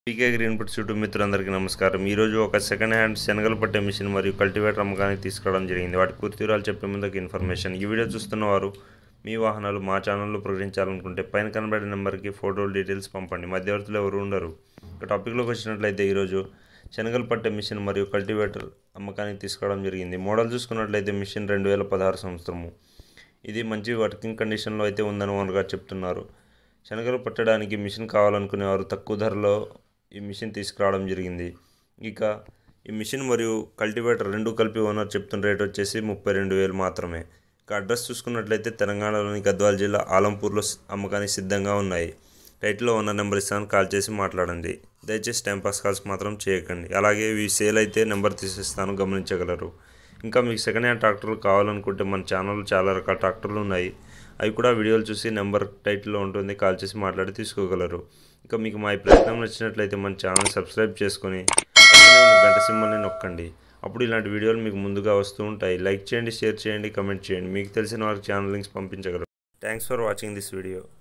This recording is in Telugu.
పీకే గ్రీన్ పుట్స్ యూట్యూబ్ మిత్రులందరికీ నమస్కారం ఈరోజు ఒక సెకండ్ హ్యాండ్ శనగలు పట్టే మిషన్ మరియు కల్టివేటర్ అమ్మకానికి తీసుకురావడం జరిగింది వాటి పూర్తి వివరాలు చెప్పే ముందుకు ఇన్ఫర్మేషన్ ఈ వీడియో చూస్తున్న వారు మీ వాహనాలు మా ఛానల్లో ప్రకటించాలనుకుంటే పైన కనబడే నెంబర్కి ఫోటోలు డీటెయిల్స్ పంపండి మధ్యవర్తులు ఎవరు ఉండరు ఇక టాపిక్లోకి వచ్చినట్లయితే ఈరోజు శనగలు పట్టే మిషన్ మరియు కల్టివేటర్ అమ్మకానికి తీసుకురావడం జరిగింది మోడల్ చూసుకున్నట్లయితే మిషన్ రెండు వేల పదహారు సంవత్సరము ఇది మంచి వర్కింగ్ కండిషన్లో అయితే ఉందని ఓనర్ గారు చెప్తున్నారు శనగలు పట్టడానికి మిషన్ కావాలనుకునేవారు తక్కువ ధరలో ఈ మిషన్ తీసుకురావడం జరిగింది ఇక ఈ మిషన్ మరియు కల్టివేటర్ రెండు కలిపి ఓనర్ చెప్తున్న రేట్ వచ్చేసి ముప్పై రెండు వేలు మాత్రమే ఇక అడ్రస్ చూసుకున్నట్లయితే తెలంగాణలోని గద్వాల జిల్లా ఆలంపూర్లో స్- అమ్మకానికి సిద్ధంగా ఉన్నాయి టైటిల్లో ఓనర్ నెంబర్ ఇస్తాను కాల్ చేసి మాట్లాడండి దయచేసి టైంపాస్ కాల్స్ మాత్రం చేయకండి అలాగే ఈ సేల్ అయితే నెంబర్ తీసిస్తాను గమనించగలరు ఇంకా మీకు సెకండ్ హ్యాండ్ ట్రాక్టర్లు కావాలనుకుంటే మన ఛానల్లో చాలా రకాల ట్రాక్టర్లు ఉన్నాయి అవి కూడా వీడియోలు చూసి నెంబర్ టైటిల్లో ఉంటుంది కాల్ చేసి మాట్లాడి తీసుకోగలరు ఇంకా మీకు మా ఈ ప్రయత్నం నచ్చినట్లయితే మన ఛానల్ సబ్స్క్రైబ్ చేసుకొని పక్కనే ఉన్న గంట సింబల్ని నొక్కండి అప్పుడు ఇలాంటి వీడియోలు మీకు ముందుగా వస్తూ ఉంటాయి లైక్ చేయండి షేర్ చేయండి కమెంట్ చేయండి మీకు తెలిసిన వారికి ఛానల్ లింక్స్ పంపించగలరు thanks for watching this video